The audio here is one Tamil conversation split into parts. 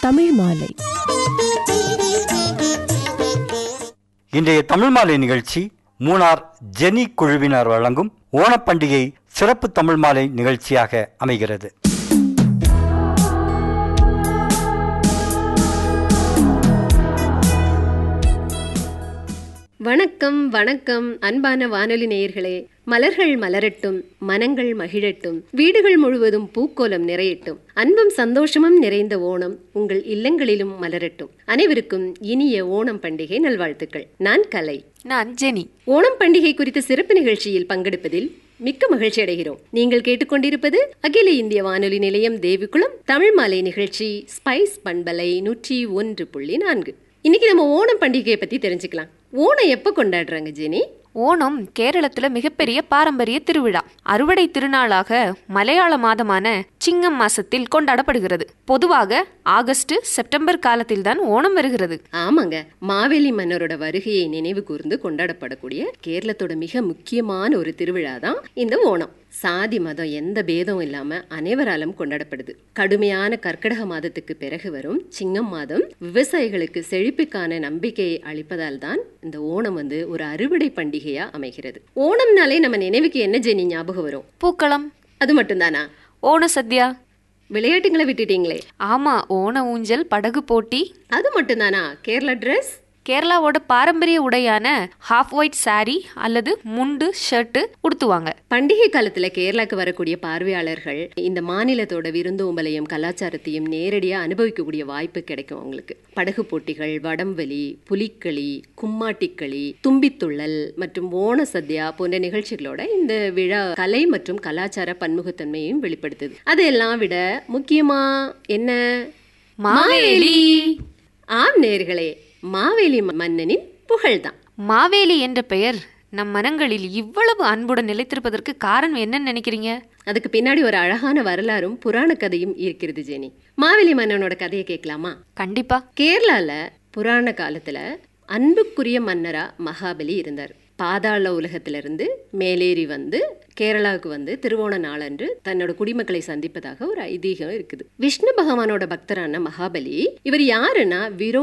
தமிழ் மாலை இன்றைய தமிழ் மாலை நிகழ்ச்சி மூணார் ஜெனி குழுவினர் வழங்கும் ஓணப்பண்டிகை சிறப்பு தமிழ் மாலை நிகழ்ச்சியாக அமைகிறது வணக்கம் வணக்கம் அன்பான வானொலி நேயர்களே மலர்கள் மலரட்டும் மனங்கள் மகிழட்டும் வீடுகள் முழுவதும் பூக்கோலம் நிறையட்டும் அன்பும் சந்தோஷமும் நிறைந்த ஓணம் உங்கள் இல்லங்களிலும் மலரட்டும் அனைவருக்கும் இனிய ஓணம் பண்டிகை நல்வாழ்த்துக்கள் நான் கலை நான் ஜெனி ஓணம் பண்டிகை குறித்த சிறப்பு நிகழ்ச்சியில் பங்கெடுப்பதில் மிக்க மகிழ்ச்சி அடைகிறோம் நீங்கள் கேட்டுக்கொண்டிருப்பது அகில இந்திய வானொலி நிலையம் தேவிக்குளம் தமிழ் மாலை நிகழ்ச்சி ஸ்பைஸ் பண்பலை நூற்றி ஒன்று புள்ளி நான்கு இன்னைக்கு நம்ம ஓணம் பண்டிகையை பத்தி தெரிஞ்சுக்கலாம் ஓணம் எப்ப கொண்டாடுறாங்க ஜெனி ஓணம் கேரளத்துல மிகப்பெரிய பாரம்பரிய திருவிழா அறுவடை திருநாளாக மலையாள மாதமான சிங்கம் மாசத்தில் கொண்டாடப்படுகிறது பொதுவாக ஆகஸ்ட் செப்டம்பர் காலத்தில்தான் ஓணம் வருகிறது ஆமாங்க மாவேலி மன்னரோட வருகையை நினைவு கூர்ந்து கொண்டாடப்படக்கூடிய கேரளத்தோட மிக முக்கியமான ஒரு திருவிழா தான் இந்த ஓணம் சாதி மதம் எந்த பேதம் இல்லாம அனைவராலும் கொண்டாடப்படுது கடுமையான கர்க்கடக மாதத்துக்கு பிறகு வரும் சிங்கம் மாதம் விவசாயிகளுக்கு செழிப்புக்கான நம்பிக்கையை அளிப்பதால் தான் இந்த ஓணம் வந்து ஒரு அறுவடை பண்டிகையா அமைகிறது ஓணம்னாலே நம்ம நினைவுக்கு என்ன ஜெனி ஞாபகம் வரும் பூக்களம் அது மட்டும்தானா ஓண சத்யா விளையாட்டுங்களை விட்டுட்டீங்களே ஆமா ஓண ஊஞ்சல் படகு போட்டி அது மட்டும்தானா கேரளா ட்ரெஸ் கேரளாவோட பாரம்பரிய உடையான ஹாஃப் ஒயிட் saree அல்லது முண்டு ஷர்ட் உடுத்துவாங்க பண்டிகை காலத்துல கேரளாக்கு வரக்கூடிய பார்வையாளர்கள் இந்த மாநிலத்தோட விருந்தோம்பலையும் கலாச்சாரத்தையும் நேரடியா அனுபவிக்கக்கூடிய வாய்ப்பு கிடைக்கும் அவங்களுக்கு படகு போட்டிகள் வடம்வலி புலிக்களி கும்மாட்டிக்களி தும்பித்துள்ளல் மற்றும் ஓண சத்யா போன்ற நிகழ்ச்சிகளோட இந்த விழா கலை மற்றும் கலாச்சார பன்முகத்தன்மையையும் வெளிப்படுத்துது அதையெல்லாம் விட முக்கியமா என்ன மாவேலி ஆம் நேர்களே மாவேலி மன்னனின் புகழ்தான் மாவேலி என்ற பெயர் நம் மனங்களில் இவ்வளவு அன்புடன் நிலைத்திருப்பதற்கு காரணம் என்னன்னு நினைக்கிறீங்க அதுக்கு பின்னாடி ஒரு அழகான வரலாறும் புராண கதையும் இருக்கிறது ஜெனி மாவேலி மன்னனோட கதையை கேட்கலாமா கண்டிப்பா கேரளால புராண காலத்துல அன்புக்குரிய மன்னரா மகாபலி இருந்தார் பாதாள உலகத்திலிருந்து மேலேறி வந்து கேரளாவுக்கு வந்து திருவோண நாளன்று தன்னோட குடிமக்களை சந்திப்பதாக ஒரு ஐதீகம் இருக்குது விஷ்ணு பகவானோட பக்தரான மகாபலி இவர் யாருன்னா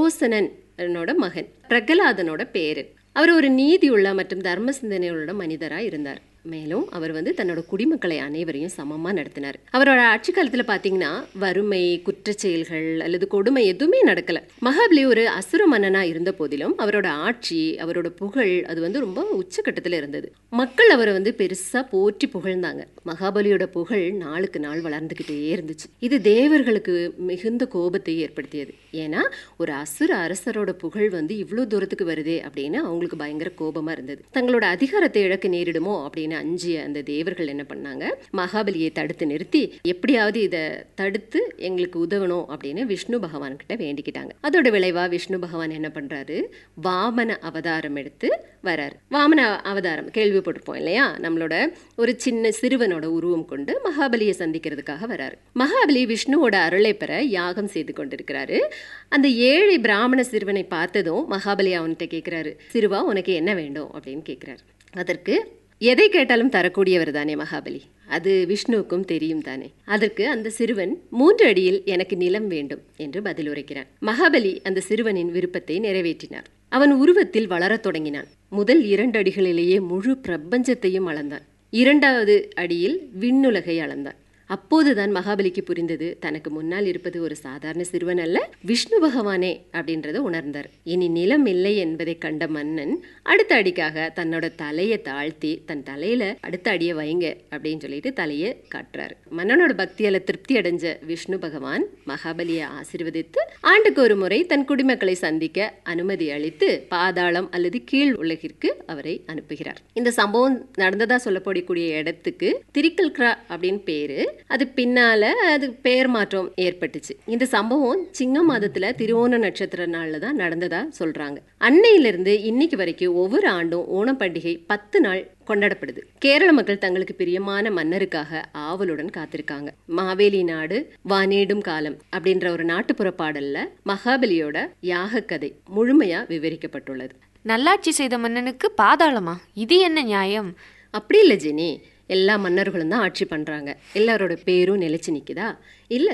விரோசனனோட மகன் பிரகலாதனோட பேரு அவர் ஒரு நீதியுள்ள மற்றும் தர்ம சிந்தனையுள்ள மனிதரா இருந்தார் மேலும் அவர் வந்து தன்னோட குடிமக்களை அனைவரையும் சமமா நடத்தினார் அவரோட ஆட்சி காலத்துல பாத்தீங்கன்னா வறுமை குற்றச் செயல்கள் அல்லது கொடுமை எதுவுமே நடக்கல மகாபலி ஒரு அசுர மன்னனா இருந்த போதிலும் அவரோட ஆட்சி அவரோட புகழ் அது வந்து ரொம்ப உச்சக்கட்டத்துல இருந்தது மக்கள் அவரை வந்து பெருசா போற்றி புகழ்ந்தாங்க மகாபலியோட புகழ் நாளுக்கு நாள் வளர்ந்துகிட்டே இருந்துச்சு இது தேவர்களுக்கு மிகுந்த கோபத்தை ஏற்படுத்தியது ஏன்னா ஒரு அசுர அரசரோட புகழ் வந்து இவ்வளவு தூரத்துக்கு வருதே அப்படின்னு அவங்களுக்கு பயங்கர கோபமா இருந்தது தங்களோட அதிகாரத்தை இழக்க நேரிடுமோ அப்படின்னு அஞ்சிய அந்த தேவர்கள் என்ன பண்ணாங்க மகாபலியை தடுத்து நிறுத்தி எப்படியாவது இதை தடுத்து எங்களுக்கு உதவணும் அப்படின்னு விஷ்ணு பகவான் கிட்ட வேண்டிக்கிட்டாங்க அதோட விளைவா விஷ்ணு பகவான் என்ன பண்றாரு வாமன அவதாரம் எடுத்து வராரு வாமன அவதாரம் கேள்விப்பட்டிருப்போம் இல்லையா நம்மளோட ஒரு சின்ன சிறுவனோட உருவம் கொண்டு மகாபலியை சந்திக்கிறதுக்காக வராரு மகாபலி விஷ்ணுவோட அருளை பெற யாகம் செய்து கொண்டிருக்கிறாரு அந்த ஏழை பிராமண சிறுவனை பார்த்ததும் மகாபலி அவன்கிட்ட கேட்கிறாரு சிறுவா உனக்கு என்ன வேண்டும் அப்படின்னு கேட்கிறாரு அதற்கு எதை கேட்டாலும் தரக்கூடியவர் தானே மகாபலி அது விஷ்ணுவுக்கும் தெரியும் தானே அதற்கு அந்த சிறுவன் மூன்று அடியில் எனக்கு நிலம் வேண்டும் என்று பதில் உரைக்கிறான் மகாபலி அந்த சிறுவனின் விருப்பத்தை நிறைவேற்றினார் அவன் உருவத்தில் வளரத் தொடங்கினான் முதல் இரண்டு அடிகளிலேயே முழு பிரபஞ்சத்தையும் அளந்தான் இரண்டாவது அடியில் விண்ணுலகை அளந்தான் அப்போதுதான் மகாபலிக்கு புரிந்தது தனக்கு முன்னால் இருப்பது ஒரு சாதாரண சிறுவன் அல்ல விஷ்ணு பகவானே அப்படின்றத உணர்ந்தார் இனி நிலம் இல்லை என்பதை கண்ட மன்னன் அடுத்த அடிக்காக தன்னோட தலையை தாழ்த்தி தன் தலையில அடுத்த அடியை வைங்க அப்படின்னு சொல்லிட்டு தலையை காட்டுறாரு மன்னனோட பக்தியால திருப்தி அடைஞ்ச விஷ்ணு பகவான் மகாபலியை ஆசீர்வதித்து ஆண்டுக்கு ஒரு முறை தன் குடிமக்களை சந்திக்க அனுமதி அளித்து பாதாளம் அல்லது கீழ் உலகிற்கு அவரை அனுப்புகிறார் இந்த சம்பவம் நடந்ததா சொல்லப்படக்கூடிய இடத்துக்கு திரிக்கல்க்ரா அப்படின்னு பேரு அது பின்னால அது பெயர் மாற்றம் ஏற்பட்டுச்சு இந்த சம்பவம் சிங்க மாதத்துல திருவோண நட்சத்திர நாள்ல தான் நடந்ததா சொல்றாங்க அன்னையிலிருந்து இன்னைக்கு வரைக்கும் ஒவ்வொரு ஆண்டும் ஓணம் பண்டிகை பத்து நாள் கொண்டாடப்படுது கேரள மக்கள் தங்களுக்கு பிரியமான மன்னருக்காக ஆவலுடன் காத்திருக்காங்க மாவேலி நாடு வானேடும் காலம் அப்படின்ற ஒரு நாட்டுப்புற பாடல்ல மகாபலியோட யாக கதை முழுமையா விவரிக்கப்பட்டுள்ளது நல்லாட்சி செய்த மன்னனுக்கு பாதாளமா இது என்ன நியாயம் அப்படி இல்லை ஜெனி எல்லா மன்னர்களும் தான் ஆட்சி பண்றாங்க எல்லாரோட பேரும் நிலைச்சு நிக்குதா இல்ல